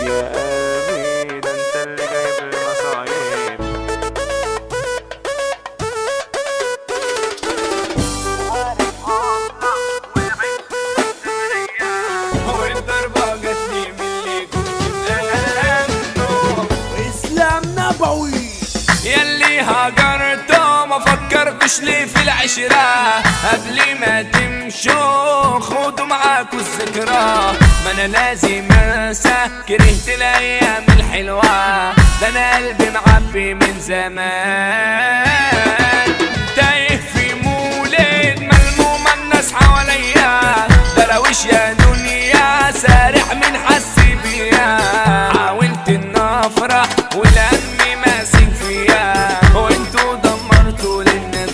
يا قلبي ده انت اللي جايب لي مصايب والضربة جاتني من اللي كنت مأمنه اسلام نبوي يلي هاجرته ما فكرتش ليه في العشرة قبل ما تمشوا خدوا معاكوا الذكرى ما انا لازم انسى كرهت الايام الحلوة ده انا قلبي معبي من زمان تايه في مولد ملموم الناس حواليا درويش يا دنيا سارح من حسي بيا حاولت ان افرح والهم ماسك فيا وانتوا دمرتوا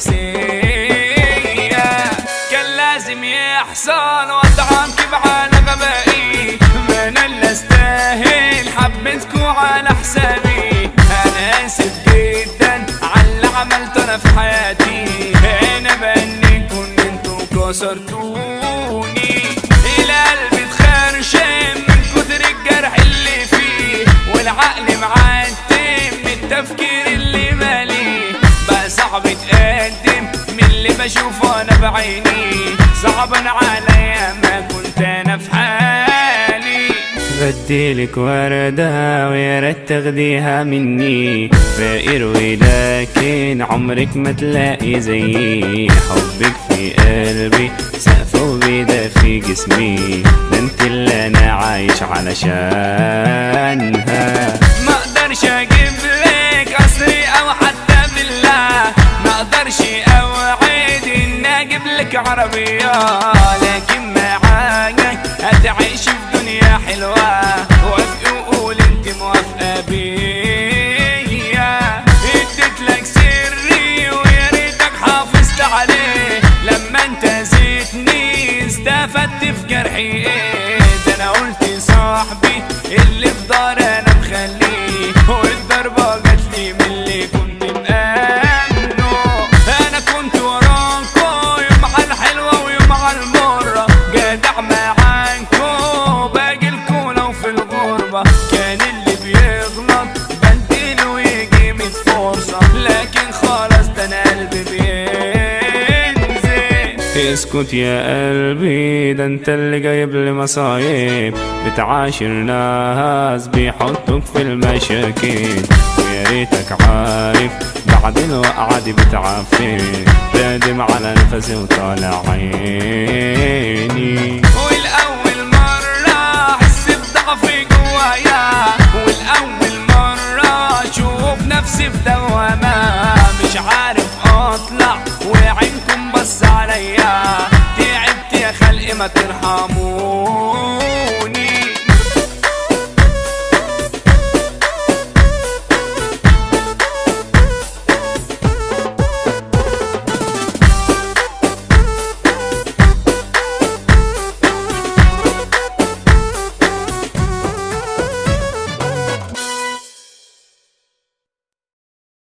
للنفسية كان لازم يحصل وضعك على غبائي ما انا اللي استاهل حبيتكوا على حسابي انا اسف جدا على اللي عملته انا في حياتي انا بانيكوا ان انتوا كسرتوني القلب اتخرشم من كتر الجرح اللي فيه والعقل معتم من التفكير اللي مالي بقى صعب اتقدم من اللي بشوفه انا بعيني صعبا عليا ما كنت انا في حالي بديلك وردة ويا ريت تاخديها مني فقير ولكن عمرك ما تلاقي زيي حبك في قلبي سقف وبيدا في جسمي ده انت اللي انا عايش علشانها ما اقدرش اجيب لك قصري او حتى بالله ما اقدرش اوعد ان اجيب لك عربيه لكن معاك هتعيش في دنيا حلوه وافقي وقول انت موافقه بيا اديت لك سري ويا ريتك حافظت عليه لما انت زيتني استفدت في جرحي ايه ده انا قلت صاحبي اللي في دار انا مخليه والضربه جاتلي من اللي كنت مأمنه انا كنت وراكو يوم على الحلوه ويوم على المره جدع معاكو باجيلكو لو في الغربه كان اللي بيغلط بديله ويجي ميت فرصه لكن خلاص ده انا قلبي بينزل اسكت يا قلبي ده انت اللي جايب لي مصايب بتعاشر ناس بيحطوك في المشاكل ويا ريتك عارف بعد الوقعة دي بتعفن بادم على نفسي وطالع عيني والأول مرة أحس بضعفي جوايا والأول مرة أشوف نفسي في دوامة مش عارف أطلع وعينكم بص عليا تعبت يا خلقي ما ترحموا